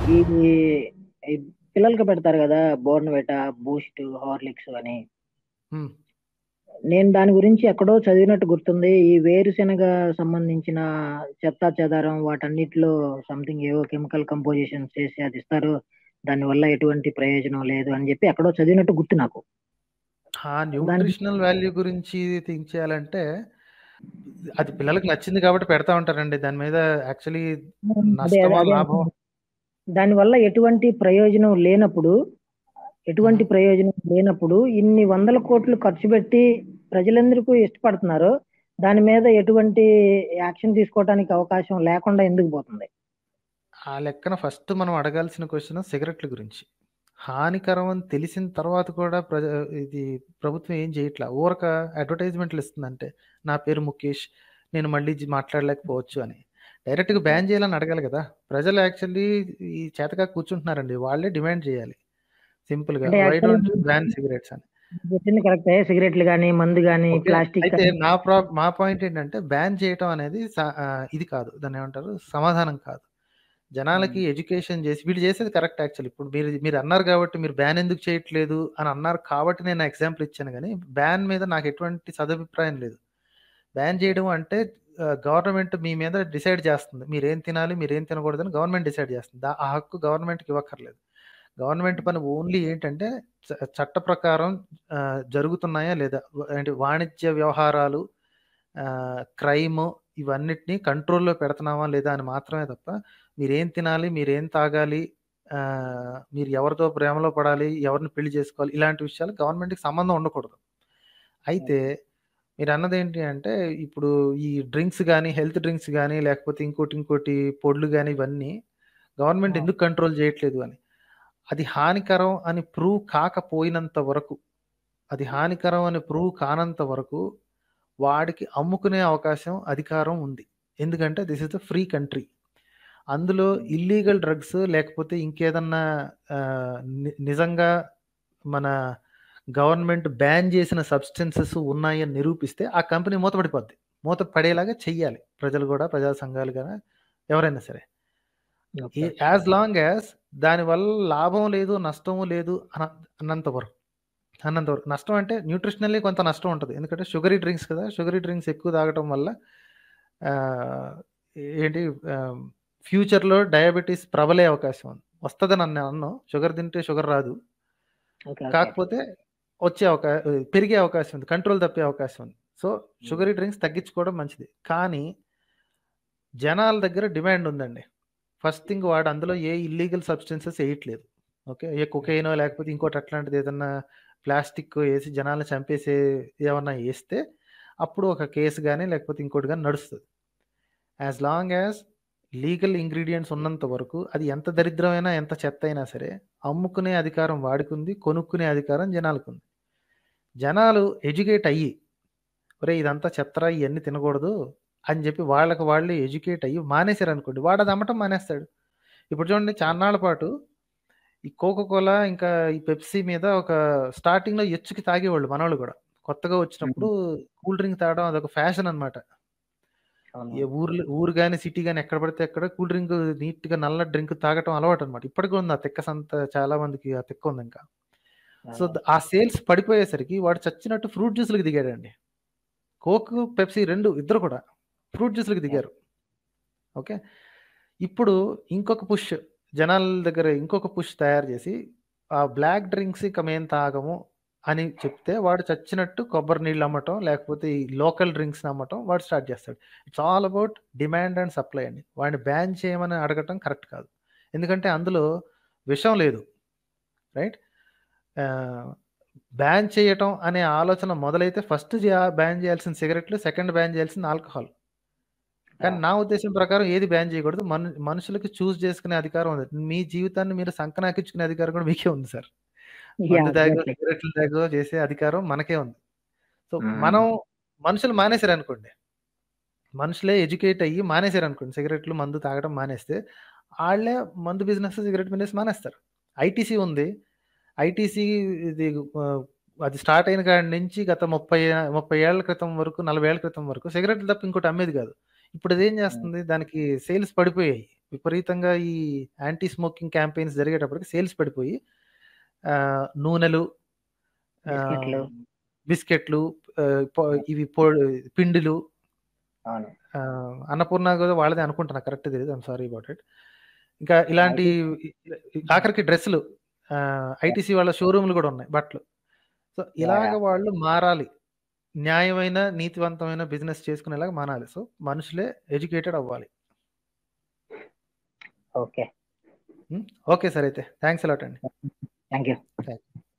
ఈ ఈ పిల్లలకి పెడతారు కదా బోర్న్‌విటా, బూస్ట్, హార్లిక్స్ అని. హ్మ్. నేను దాని గురించి ఎక్కడో చదివినట్టు గుర్తుంది. ఈ వేరుశెనగ సంబంధించిన చెత్తా చెదారం వాటన్నిటిలో సంథింగ్ ఏవో కెమికల్ కంపోజిషన్స్ చేసి అది ఇస్తారు. దానివల్ల ఎటువంటి ప్రయోజనం లేదు అని చెప్పి ఎక్కడో చదివినట్టు గుర్తు నాకు. ఆ దాని న్యూట్రిషనల్ వాల్యూ గురించి థింక్ చేయాలంటే, అది పిల్లలకి నచ్చింది కాబట్టి పెడతా ఉంటారండి. దాని మీద యాక్చువల్లీ హ్మ్. అదే అదే నష్టమో, అదే లాభమో అంటున్నా. దానివల్ల ఎటువంటి ప్రయోజనం లేనప్పుడు, ఎటువంటి హుహు. ప్రయోజనం లేనప్పుడు ఇన్ని వందల కోట్లు ఖర్చు పెట్టి ప్రజలెందుకు ఇష్టపడుతున్నారో, దాని మీద ఎటువంటి యాక్షన్ తీసుకోవటానికి అవకాశం లేకుండా ఎందుకు పోతుంది? ఆ లెక్కన ఫస్ట్ మనం అడగాల్సిన క్వెషన్ సిగరెట్ల గురించి. హానికరం అని తెలిసిన తర్వాత కూడా ప్రజ ఇది ప్రభుత్వం ఏం చేయట్లా. ఊరక అడ్వర్టైజ్‌మెంట్‌లు ఇస్తుందంటే, నా పేరు ముఖేష్. నేను మళ్ళీ జి మాట్లాడలేకపోవచ్చు అని. డైరెక్ట్‌గా ఓకే. బ్యాన్ చేయాలని అడగాలి కదా! ప్రజలు యాక్చువల్లీ ఈ చేతకాక కూర్చుంటున్నారండి. వాళ్ళే డిమాండ్ చేయాలి. సింపుల్‌గా. అంటే వై యాక్చువల్‌గా డోంట్ యూ మీరు బ్యాన్ సిగరెట్స్ అని. మీరు చెప్పింది కరెక్టే. సిగరెట్లు గాని, మందు గాని, ఓకే. ప్లాస్టిక్ అయితే కానీ నా ప్రా మా పాయింట్ ఏంటంటే బ్యాన్ చేయటం అనేది స ఆహ్, ఇది కాదు. దాన్నేమంటారు సమాధానం కాదు. జనాలకి హ్మ్. ఎడ్యుకేషన్ చేసి వీళ్ళు చేసేది కరెక్ట్ యాక్చువల్లీ. ఇప్పుడు మీరు మీరన్నారు కాబట్టి మీరు బ్యాన్ ఎందుకు చేయట్లేదు అని అన్నారు కాబట్టి నేను ఎగ్జాంపుల్ ఇచ్చాను గానీ, బ్యాన్ మీద నాకు ఎటువంటి సదభిప్రాయం లేదు. బ్యాన్ చేయడం అంటే ఆహ్, గవర్నమెంట్ మీ మీద డిసైడ్ చేస్తుంది. మీరేం తినాలి, మీరేం తినకూడదని గవర్నమెంట్ డిసైడ్ చేస్తుంది. దా ఆ హక్కు గవర్నమెంట్‌కి ఇవ్వక్కర్లేదు. గవర్నమెంట్ పని ఓన్లీ ఏంటంటే చ చట్ట ప్రకారం ఆహ్, జరుగుతున్నాయా లేదా? వ ఏంటి వాణిజ్య వ్యవహారాలు ఆహ్, క్రైము ఇవన్నిటిని కంట్రోల్‌లో పెడుతున్నామా లేదా అని మాత్రమే తప్ప, మీరేం తినాలి, మీరేం తాగాలి, ఆహ్, మీరు ఎవరితో ప్రేమలో పడాలి, ఎవరిని పెళ్లి చేసుకోవాలి, ఇలాంటి విషయాలు గవర్నమెంట్‌కి సంబంధం ఉండకూడదు. అయితే ఓకే. మీరన్నదేంటి అంటే, ఇప్పుడు ఈ డ్రింక్స్ గాని, హెల్త్ డ్రింక్స్ గాని, లేకపోతే ఇంకోటి, ఇంకోటి పొడులు గాని ఇవన్నీ గవర్నమెంట్ ఆ! ఎందుకు కంట్రోల్ చేయట్లేదు అని. అది హానికరం అని ప్రూవ్ కాకపోయినంత వరకు, అది హానికరం అని ప్రూవ్ కానంత వరకు వాడికి అమ్ముకునే అవకాశం, అధికారం ఉంది. ఎందుకంటే this is the free country. అందులో హ్మ్. ఇల్లీగల్ డ్రగ్స్ లేకపోతే ఇంకేదన్నా ఆహ్, ని నిజంగా మన గవర్నమెంట్ బ్యాన్ చేసిన సబ్‌స్టెన్సెస్ ఉన్నాయని నిరూపిస్తే ఆ కంపెనీ మూతపడిపోద్ది. మూత పడేలాగా చెయ్యాలి. ప్రజలు గూడా, ప్రజా సంఘాలు గాని ఎవరైనా సరే. ఈ ఓకే. యాస్ లాంగ్ యాస్ దానివల్ల లాభం లేదు, నష్టము లేదు అన అన్నంత వరకు. అన్నంత వరకు. నష్టం అంటే న్యూట్రిషనల్లీ కొంత నష్టం ఉంటది. ఎందుకంటే షుగరీ డ్రింక్స్ కదా! షుగరీ డ్రింక్స్ ఎక్కువ తాగటం వల్ల ఆహ్, ఏంటి ఆహ్, ఫ్యూచర్‌లో డయాబెటిస్ ప్రబలే అవకాశం ఉంది. వస్తదని నేను అనను. షుగర్ తింటే షుగర్ రాదు. ఓకే. ఓకే. కాకపోతే వచ్చే అవకా పెరిగే అవకాశం ఉంది. కంట్రోల్ తప్పే అవకాశం ఉంది. సో, హ్మ్. షుగరీ డ్రింక్స్ తగ్గించుకోవడం మంచిది. కానీ జనాల దగ్గర డిమాండ్ ఉందండి. ఫస్ట్ థింగ్ వాడు అందులో ఏ ఇల్లీగల్ సబ్‌స్టెన్సెస్ ఎయట్లేదు. ఓకే. ఏ హ్మ్. కొకైనో లేకపోతే ఇంకోటి అట్లాంటిది ఏదన్నా ప్లాస్టిక్కో ఏసి జనాల్ని చంపేసే ఏమన్నా ఏస్తే అప్పుడు ఒక కేస్ గాని, లేకపోతే ఇంకోటి గాని నడుస్తది. As long as legal ingredients ఉన్నంత వరకు అది ఎంత దరిద్రమైనా, ఎంత చెత్తయినా సరే అమ్ముకునే అధికారం వాడికుంది. కొనుక్కునే అధికారం జనాలకుంది. జనాలు ఎడ్యుకేట్ అయ్యి, ఒరేయ్! ఇదంతా చెత్తరా ఇయన్నీ తినకూడదు అని జెప్పి వాళ్ళకి వాళ్ళు ఎడ్యుకేట్ అయ్యి మానేసారనుకోండి, వాడది అమ్మటం మానేస్తాడు. ఇప్పుడు చూడండి చాన్నాళ్ల పాటు ఈ కోకో కోలా ఇంకా ఈ పెప్సీ మీద ఒక స్టార్టింగ్‌లో ఎచ్చుకి తాగేవాళ్ళు మనోళ్ళు గూడా. కొత్తగా వచ్చినప్పుడు హ్మ్. కూల్ డ్రింక్ తాగడం అదొక ఫ్యాషన్ అన్నమాట. ఏ అవునవును. ఊర్లు ఊరు గాని, సిటీ గాని ఎక్కడ పడితే అక్కడ కూల్ డ్రింక్ నీట్‌గా నల్ల డ్రింక్ తాగటం అలవాటన్నమాట. ఇప్పటికి ఉంది ఆ తిక్క సంత చాలా మందికి ఆ తిక్క ఉందింకా. సో, ద అవునవును. ఆ సేల్స్ పడిపోయేసరికి వాడు చచ్చినట్టు ఫ్రూట్ జ్యూస్‌లకి దిగాడండి. కోక్, పెప్సీ 2 ఇద్దరు కూడా ఫ్రూట్ జ్యూస్‌లకి యాహ్! దిగారు. ఓకే. ఇప్పుడు ఇంకొక పుష్ జనాల దగ్గర ఇంకొక పుష్ తయారు చేసి, ఆ బ్లాక్ డ్రింక్స్ ఇక మేము తాగము అని చెప్తే వాడు చచ్చినట్టు కొబ్బరి నీళ్ళు అమ్మటం, లేకపోతే ఈ లోకల్ డ్రింక్స్‌ని అమ్మటం వాడు స్టార్ట్ చేస్తాడు. It's all about demand and supply అండి. వాడిని బ్యాన్ చేయమని అడగటం కరెక్ట్ కాదు. ఎందుకంటే అందులో విషం లేదు. రైట్? ఆహ్, బ్యాన్ చేయటం అనే ఆలోచన మొదలైతే ఫస్ట్ జ బ్యాన్ చేయాల్సిన సిగరెట్లు, సెకండ్ బ్యాన్ చేయాల్సింది ఆల్కహాల్. కానీ యాహ్! నా ఉద్దేశం ప్రకారం ఏది బ్యాన్ చేయకూడదు. మను మనుషులకి చూజ్ చేసుకునే అధికారం ఉంది. మీ జీవితాన్ని మీరు సంకనాకించుకునే అధికారం కూడా మీకే ఉంది సార్. మందు యాహ్! తాగో, ఎగ్జాక్ట్‌లీ. సిగరెట్లు తాగో చేసే అధికారం మనకే ఉంది. సో, హ్మ్. మనం మనుషులు మానేసారనుకోండి. మనుషులే ఎడ్యుకేట్ అయ్యి మానేసారనుకోండి. సిగరెట్లు, మందు తాగడం మానేస్తే, ఆళ్ళే మందు బిజినెస్, సిగరెట్ బిజినెస్ మానేస్తారు. ఐటీసీ ఉంది. ఐటీసీ ఇది ఆహ్, అది స్టార్ట్ అయిన కాడి నుంచి గత 30 30 ఏళ్ల క్రితం వరకు, 40 ఏళ్ల క్రితం వరకు సిగరెట్లు తప్ప ఇంకోటి అమ్మేది కాదు. ఇప్పుడు అదేం హ్మ్. చేస్తుంది? దానికి సేల్స్ పడిపోయాయి. విపరీతంగా ఈ యాంటీ స్మోకింగ్ క్యాంపెయిన్స్ జరిగేటప్పటికి సేల్స్ పడిపోయి ఆ, నూనెలు ఆ, బిస్కెట్లు. బిస్కెట్లు ఆ, పొ- ఇవి పొ పిండిలు అవును ఆ, అన్నపూర్ణ కూడా వాళ్ళదే అనుకుంటున్నా కరెక్ట్ తెలియదు ఐమ్ సారీ అబౌట్ ఇట్ ఇంకా ఇలాంటి ఆఖరికి డ్రెస్సులు ఐటీసీ వాళ్ళ షోరూమ్లు కూడా ఉన్నాయి బట్టలు సో ఇలాగ yeah. వాళ్ళు మారాలి న్యాయమైన నీతివంతమైన బిజినెస్ చేసుకునేలాగా మానాలి సో మనుషులే ఎడ్యుకేటెడ్ అవ్వాలి ఓకే ఓకే సార్ అయితే థ్యాంక్స్ అలాట్ అండి థ్యాంక్ యూ థ్యాంక్